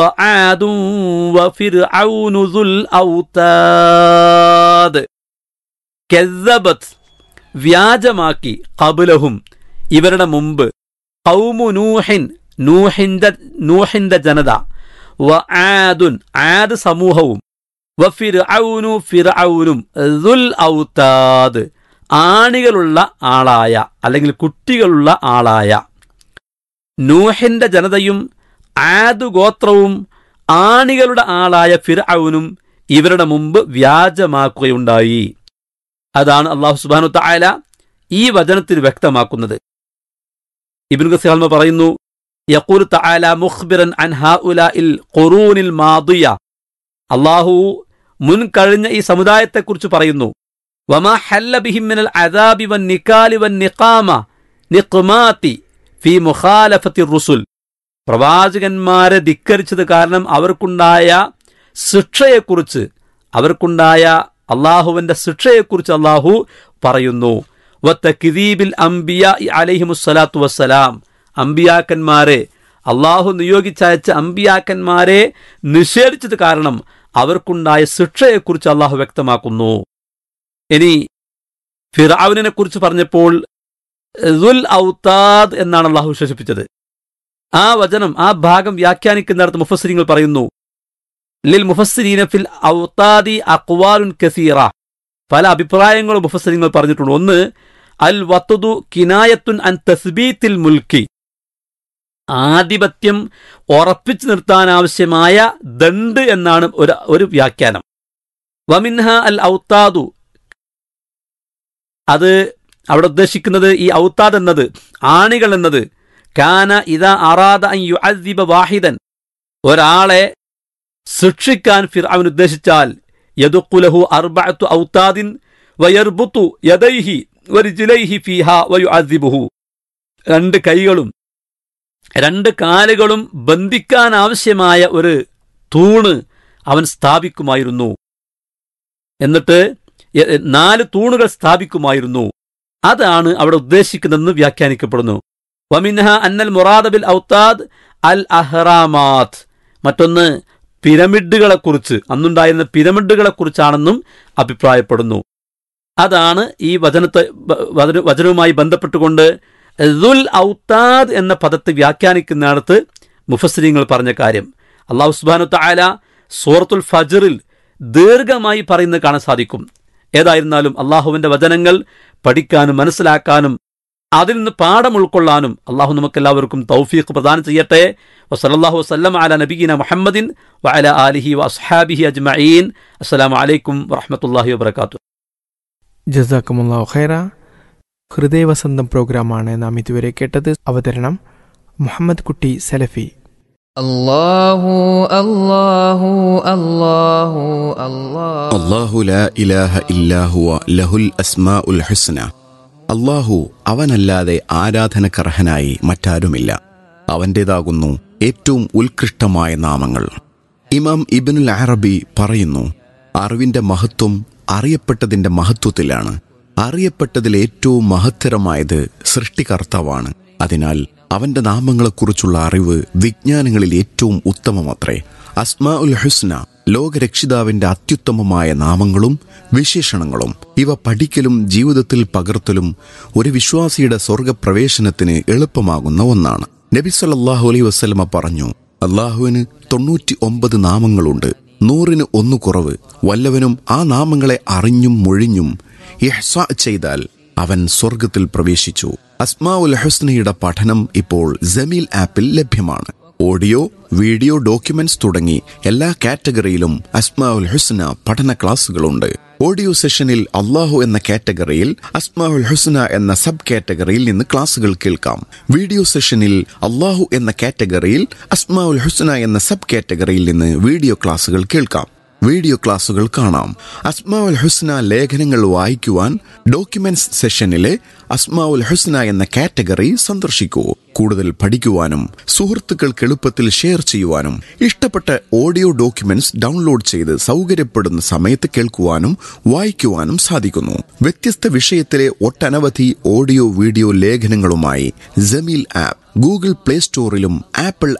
وعاد وفرعون ذو الأوتاد كذبت വ്യാജമാക്കി കബുലഹും ഇവരുടെ മുമ്പ് കൗമു നൂഹിൻ നൂഹിന്റെ നൂഹിന്റെ ജനത വ ആദുൻ ആദ് സമൂഹവും വ ഫിർഔനു ഫിർഔനും ദുൽ ഔതാദ് ആണികളുള്ള ആളായ അല്ലെങ്കിൽ കുട്ടികളുള്ള ആളായ നൂഹിന്റെ ജനതയും ആദ് ഗോത്രവും ആണികളുടെ ആളായ ഫിർഔനും ഇവരുടെ മുമ്പ് വ്യാജമാക്കുകയുണ്ടായി അതാണ് അള്ളാഹു സുബാനു തായാല ഈ വചനത്തിൽ വ്യക്തമാക്കുന്നത് ഇബിൻ ഗസിൽമ പറയുന്നു യഖൂൽ തആല മുഖ്ബിറൻ അൻ ഹഉലാഇൽ ഖുറൂനിൽ മാദിയ അള്ളാഹു മുൻ കഴിഞ്ഞ ഈ സമുദായത്തെക്കുറിച്ച് പറയുന്നു വമാ ഹല്ല ബിഹിം മിനൽ അദാബി വൻ നിക്കാലി വൻ നിഖാമ നിഖ്മാതി ഫി മുഖാലഫത്തി റുസുൽ പ്രവാചകന്മാരെ ധിക്കരിച്ചത് കാരണം അവർക്കുണ്ടായ ശിക്ഷയെക്കുറിച്ച് അവർക്കുണ്ടായ അള്ളാഹുവിന്റെ ശിക്ഷയെക്കുറിച്ച് അള്ളാഹു പറയുന്നു വത്തക്കിദീബിൽ അംബിയ അലഹിമുസ്സലാത്തു വസ്സലാം അമ്പിയാക്കന്മാരെ അള്ളാഹു നിയോഗിച്ചയച്ച അമ്പിയാക്കന്മാരെ നിഷേധിച്ചത് കാരണം അവർക്കുണ്ടായ ശിക്ഷയെക്കുറിച്ച് അള്ളാഹു വ്യക്തമാക്കുന്നു ഇനി ഫിറാവിനെ കുറിച്ച് പറഞ്ഞപ്പോൾ ദുൽ ഔത്താദ് എന്നാണ് അള്ളാഹു വിശേഷിപ്പിച്ചത് ആ വചനം ആ ഭാഗം വ്യാഖ്യാനിക്കുന്നിടത്ത് മുഫസ്സിരിങ്ങൾ പറയുന്നു ലിൽ മുഫസ്സിരീന ഫിൽ ഔത്താദി അക്വാലുൻ കസീറ പല അഭിപ്രായങ്ങളും മുഫസ്സിരിങ്ങൾ പറഞ്ഞിട്ടുണ്ട് ഒന്ന് അൽ വത്തുദു കിനായത്തുൻ അൻ തസ്ബീത്തിൽ മുൽക്കി ആധിപത്യം ഉറപ്പിച്ചു നിർത്താൻ ആവശ്യമായ ദണ്ട് എന്നാണ് ഒരു ഒരു വ്യാഖ്യാനം വമിൻഹ അൽ ഔത്താദു അത് അവിടെ ഉദ്ദേശിക്കുന്നത് ഈ ഔത്താദ് എന്നത് ആണികൾ എന്നത് കാന ഇതാ അറാദ അൻ യുഅദ്ദിബ വാഹിദൻ ഒരാളെ ശിക്ഷിക്കാൻ ഫിർഔൻ ഉദ്ദേശിച്ചാൽ യദുഖുലഹു അർബഅത്തു ഔത്താദിൻ വയർബുത്തു യദൈഹി വരിജിലൈഹി ഫീഹ വയുഅദ്ദിബുഹു രണ്ട് കൈകളും രണ്ട് കാലുകളും ബന്ധിക്കാൻ ആവശ്യമായ ഒരു തൂണ് അവൻ സ്ഥാപിക്കുമായിരുന്നു എന്നിട്ട് യ- നാല് തൂണുകൾ സ്ഥാപിക്കുമായിരുന്നു അതാണ് അവിടെ ഉദ്ദേശിക്കുന്നതെന്ന് വ്യാഖ്യാനിക്കപ്പെടുന്നു വമിൻഹ അന്നൽ മുറാദബിൽ ഔത്താദ് അൽ അഹ്റാമാത്ത് മറ്റൊന്ന് പിരമിഡുകളെക്കുറിച്ച് അന്നുണ്ടായിരുന്ന പിരമിഡുകളെക്കുറിച്ചാണെന്നും അഭിപ്രായപ്പെടുന്നു അതാണ് ഈ വചനത്തെ വ- വചന- വചനവുമായി ബന്ധപ്പെട്ടുകൊണ്ട് ദുൽ ഔത്താദ് എന്ന പദത്തെ വ്യാഖ്യാനിക്കുന്നിടത്ത് മുഫസ്സിരിങ്ങൾ പറഞ്ഞ കാര്യം അള്ളാഹു സുബാനു തായാല സൂറത്തുൽ ഫജറിൽ ദീർഘമായി പറയുന്നത് കാണാൻ സാധിക്കും ഏതായിരുന്നാലും അള്ളാഹുവിന്റെ വചനങ്ങൾ പഠിക്കാനും മനസ്സിലാക്കാനും അതിൽ നിന്ന് പാഠം ഉൾക്കൊള്ളാനും അള്ളാഹു നമുക്കെല്ലാവർക്കും തൗഫീഖ് പ്രദാനം ചെയ്യട്ടെ വസലല്ലാഹു വസ്ലം അല നബീന മുഹമ്മദിൻ വഅല ആലിഹി വഅസ്ഹാബിഹി അജ്മഈൻ അസ്സലാമു അലൈക്കും വറഹ്മത്തുള്ളാഹി വബറകാതുഹു ജസാക്കമുല്ലാഹു ഖൈറ ഹൃദയവസന്തം പ്രോഗ്രാമാണ് നാം ഇതുവരെ കേട്ടത് അവതരണം മുഹമ്മദ് കുട്ടി സലഫി الله الله الله الله അള്ളാഹു ലാ ഇലാഹ ഇല്ലാഹുവ ലഹുൽ അസ്മാഉൽ ഹുസ്ന അള്ളാഹു അവനല്ലാതെ ആരാധനക്കർഹനായി മറ്റാരുമില്ല അവൻ്റേതാകുന്നു ഏറ്റവും ഉത്കൃഷ്ടമായ നാമങ്ങൾ ഇമാം ഇബ്നുൽ അറബി പറയുന്നു അറിവിന്റെ മഹത്വം അറിയപ്പെട്ടതിന്റെ മഹത്വത്തിലാണ് അറിയപ്പെട്ടതിൽ ഏറ്റവും മഹത്തരമായത് സൃഷ്ടികർത്താവാണ് അതിനാൽ അവന്റെ നാമങ്ങളെക്കുറിച്ചുള്ള അറിവ് വിജ്ഞാനങ്ങളിൽ ഏറ്റവും ഉത്തമമത്രേ അസ്മാ ഉൽ ഹുസ്ന ലോകരക്ഷിതാവിന്റെ അത്യുത്തമമായ നാമങ്ങളും വിശേഷണങ്ങളും ഇവ പഠിക്കലും ജീവിതത്തിൽ പകർത്തലും ഒരു വിശ്വാസിയുടെ സ്വർഗപ്രവേശനത്തിന് എളുപ്പമാകുന്ന ഒന്നാണ് നബി സല്ലല്ലാഹു അലൈഹി വസല്ലമ പറഞ്ഞു അള്ളാഹുവിന് തൊണ്ണൂറ്റി ഒമ്പത് നാമങ്ങളുണ്ട് നൂറിന് ഒന്ന് കുറവ് വല്ലവനും ആ നാമങ്ങളെ അറിഞ്ഞും മൊഴിഞ്ഞും ഇഹ്സാ ചെയ്താൽ അവൻ സ്വർഗത്തിൽ പ്രവേശിച്ചു അസ്മാ ഉൽ ഹുസ്നയുടെ പഠനം ഇപ്പോൾ ജമീൽ ആപ്പിൽ ലഭ്യമാണ് ഓഡിയോ വീഡിയോ ഡോക്യുമെന്റ്സ് തുടങ്ങി എല്ലാ കാറ്റഗറിയിലും അസ്മാ ഉൽ ഹുസ്ന പഠന ക്ലാസുകളുണ്ട് ഓഡിയോ സെഷനിൽ അള്ളാഹു എന്ന കാറ്റഗറിയിൽ അസ്മാ ഉൽ ഹുസ്ന എന്ന സബ് കാറ്റഗറിയിൽ നിന്ന് ക്ലാസുകൾ കേൾക്കാം വീഡിയോ സെഷനിൽ അള്ളാഹു എന്ന കാറ്റഗറിയിൽ അസ്മാ ഉൽ ഹുസ്ന എന്ന സബ് കാറ്റഗറിയിൽ നിന്ന് വീഡിയോ ക്ലാസുകൾ കേൾക്കാം വീഡിയോ ക്ലാസുകൾ കാണാം അസ്മാഉൽ ഹുസ്ന ലേഖനങ്ങൾ വായിക്കുവാൻ ഡോക്യുമെന്റ്സ് സെഷനിലെ അസ്മാഉൽ ഹുസ്ന എന്ന കാറ്റഗറി സന്ദർശിക്കൂ കൂടുതൽ പഠിക്കുവാനും സുഹൃത്തുക്കൾക്ക് എളുപ്പത്തിൽ ഷെയർ ചെയ്യുവാനും ഇഷ്ടപ്പെട്ട ഓഡിയോ ഡോക്യുമെന്റ്സ് ഡൗൺലോഡ് ചെയ്ത് സൗകര്യപ്പെടുന്ന സമയത്ത് കേൾക്കുവാനും വായിക്കുവാനും സാധിക്കുന്നു വ്യത്യസ്ത വിഷയത്തിലെ ഒട്ടനവധി ഓഡിയോ വീഡിയോ ലേഖനങ്ങളുമായി ജമീൽ ആപ്പ് ഗൂഗിൾ പ്ലേ സ്റ്റോറിലും ആപ്പിൾ